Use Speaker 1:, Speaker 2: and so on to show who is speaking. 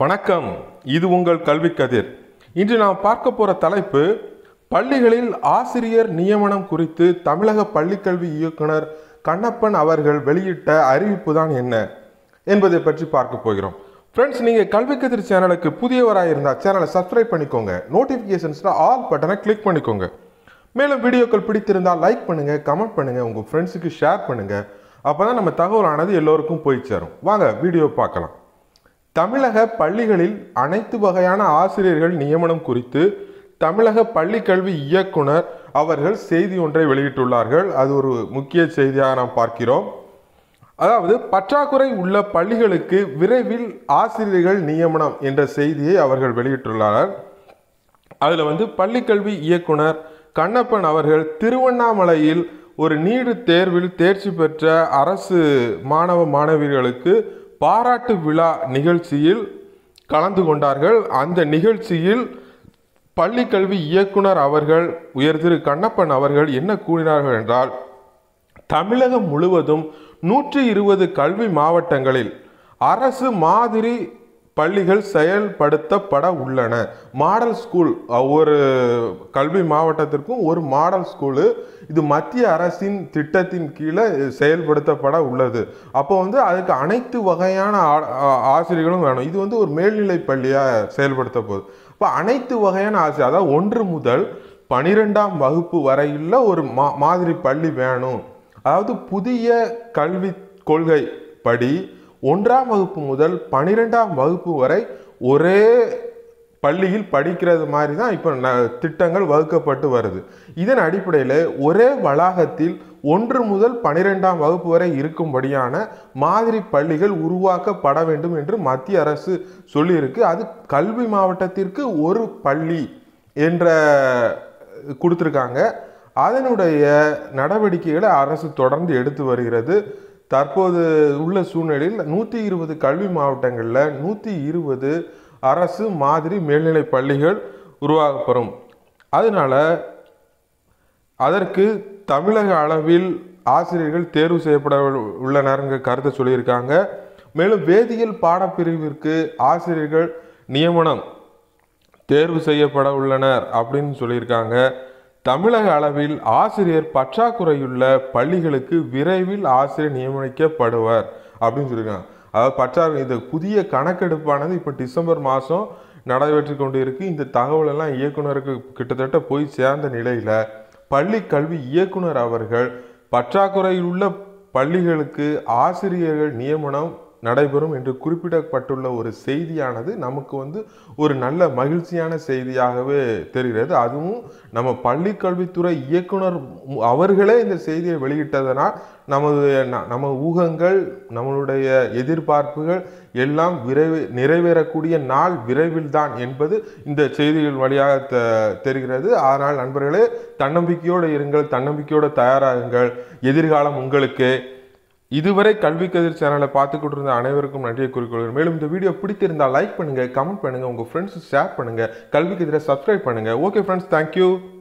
Speaker 1: வணக்கம் இது உங்கள் கல்வி கதிர் இன்று நாம் பார்க்க போற தலைப்பு பள்ளிகளில் ஆசிரியர் நியமனம் குறித்து தமிழக பள்ளிக்கல்வி இயக்குனர் கண்ணப்பன் அவர்கள் வெளியிட்ட அறிவிப்பு தான் என்ன என்பதை பற்றி பார்க்க போகிறோம் ஃப்ரெண்ட்ஸ் நீங்கள் கல்வி கதிர் சேனலுக்கு புதியவராக இருந்தால் சேனலை சப்ஸ்கிரைப் பண்ணிக்கோங்க நோட்டிஃபிகேஷன்ஸில் ஆல் பட்டனை கிளிக் பண்ணிக்கோங்க மேலும் வீடியோக்கள் பிடித்திருந்தால் லைக் பண்ணுங்க கமெண்ட் பண்ணுங்க உங்க ஃப்ரெண்ட்ஸுக்கு ஷேர் பண்ணுங்க அப்பதான் நம்ம தகவலானது எல்லோருக்கும் போய் சேரும் வாங்க வீடியோ பார்க்கலாம் தமிழக பள்ளிகளில் அனைத்து வகையான ஆசிரியர்கள் நியமனம் குறித்து தமிழக பள்ளி கல்வி இயக்குனர் அவர்கள் செய்தி ஒன்றை வெளியிட்டுள்ளார்கள் அது ஒரு முக்கிய செய்தியாக நாம் பார்க்கிறோம் அதாவது பற்றாக்குறை உள்ள பள்ளிகளுக்கு விரைவில் ஆசிரியர்கள் நியமனம் என்ற செய்தியை அவர்கள் வெளியிட்டுள்ளார்கள் அதில் வந்து பள்ளிக்கல்வி இயக்குனர் கண்ணப்பன் அவர்கள் திருவண்ணாமலையில் ஒரு நீடு தேர்வில் தேர்ச்சி பெற்ற அரசு மாணவ மாணவியர்களுக்கு பாராட்டு விழா நிகழ்ச்சியில் கலந்து கொண்டார்கள் அந்த நிகழ்ச்சியில் பள்ளிக்கல்வி இயக்குனர் அவர்கள் உயர் திரு கண்ணப்பன் அவர்கள் என்ன கூறினார்கள் என்றால் தமிழகம் முழுவதும் நூற்றி இருபது கல்வி மாவட்டங்களில் அரசு மாதிரி பள்ளிகள் செயல்படுத்தப்பட உள்ளன மாடல் ஸ்கூல் ஒவ்வொரு கல்வி மாவட்டத்திற்கும் ஒரு மாடல் ஸ்கூலு இது மத்திய அரசின் திட்டத்தின் கீழே செயல்படுத்தப்பட உள்ளது அப்போ வந்து அதுக்கு அனைத்து வகையான ஆ- ஆ- ஆசிரியர்களும் வேணும் இது வந்து ஒரு மேல்நிலை பள்ளியாக செயல்படுத்த போகுது அப்போ அனைத்து வகையான ஆசிரியர் அதாவது ஒன்று முதல் பனிரெண்டாம் வகுப்பு வரையுள்ள ஒரு மா மாதிரி பள்ளி வேணும் அதாவது புதிய கல்வி கொள்கை படி ஒன்றாம் வகுப்பு முதல் பனிரெண்டாம் வகுப்பு வரை ஒரே பள்ளியில் படிக்கிறது மாதிரி தான் இப்போ ந- திட்டங்கள் வகுக்கப்பட்டு வருது இதன் அடிப்படையில் ஒரே வளாகத்தில் ஒன்று முதல் பனிரெண்டாம் வகுப்பு வரை இருக்கும்படியான மாதிரி பள்ளிகள் உருவாக்கப்பட வேண்டும் என்று மத்திய அரசு சொல்லியிருக்கு அது கல்வி மாவட்டத்திற்கு ஒரு பள்ளி என்ற கொடுத்துருக்காங்க அதனுடைய நடவடிக்கைகளை அரசு தொடர்ந்து எடுத்து வருகிறது தற்போது உள்ள சூழ்நிலையில் நூற்றி இருபது கல்வி மாவட்டங்களில் நூற்றி இருபது அரசு மாதிரி மேல்நிலை பள்ளிகள் உருவாக்கப்படும் அதனால அதற்கு தமிழக அளவில் ஆசிரியர்கள் தேர்வு செய்யப்பட உள்ளனருங்க கருத்தை சொல்லியிருக்காங்க மேலும் வேதியியல் பாடப்பிரிவிற்கு ஆசிரியர்கள் நியமனம் தேர்வு செய்யப்பட உள்ளனர் அப்படின்னு சொல்லியிருக்காங்க தமிழக அளவில் ஆசிரியர் பற்றாக்குறையுள்ள பள்ளிகளுக்கு விரைவில் ஆசிரியர் நியமிக்கப்படுவர் அப்படின்னு சொல்லியிருக்காங்க அதாவது பற்றாக்குறை இந்த புதிய கணக்கெடுப்பானது இப்போ டிசம்பர் மாதம் நடைபெற்று கொண்டு இருக்கு இந்த தகவல் எல்லாம் இயக்குனருக்கு கிட்டத்தட்ட போய் சேர்ந்த நிலையில பள்ளி கல்வி இயக்குனர் அவர்கள் பற்றாக்குறையில் உள்ள பள்ளிகளுக்கு ஆசிரியர்கள் நியமனம் நடைபெறும் என்று குறிப்பிடப்பட்டுள்ள ஒரு செய்தியானது நமக்கு வந்து ஒரு நல்ல மகிழ்ச்சியான செய்தியாகவே தெரிகிறது அதுவும் நம்ம பள்ளி கல்வித்துறை இயக்குனர் மு- அவர்களே இந்த செய்தியை வெளியிட்டதனால் நமது ந- நம்ம ஊகங்கள் நம்மளுடைய எதிர்பார்ப்புகள் எல்லாம் விரைவு நிறைவேறக்கூடிய நாள் விரைவில் தான் என்பது இந்த செய்திகள் வழியாக தெ- தெரிகிறது அதனால் நண்பர்களே தன்னம்பிக்கையோடு இருங்கள் தன்னம்பிக்கையோடு தயாராகுங்கள் எதிர்காலம் உங்களுக்கு இதுவரை கல்வி கதிர் சேனலை பார்த்துக்கிட்டு இருந்த அனைவருக்கும் நன்றியை குறிக்கொள்கிறேன் மேலும் இந்த வீடியோ பிடித்திருந்தால் லைக் பண்ணுங்க கமெண்ட் பண்ணுங்க உங்க ஃப்ரெண்ட்ஸ் ஷேர் பண்ணுங்க கல்வி கதிரை சப்ஸ்கிரைப் பண்ணுங்க ஓகே ஃப்ரெண்ட்ஸ் தேங்க்யூ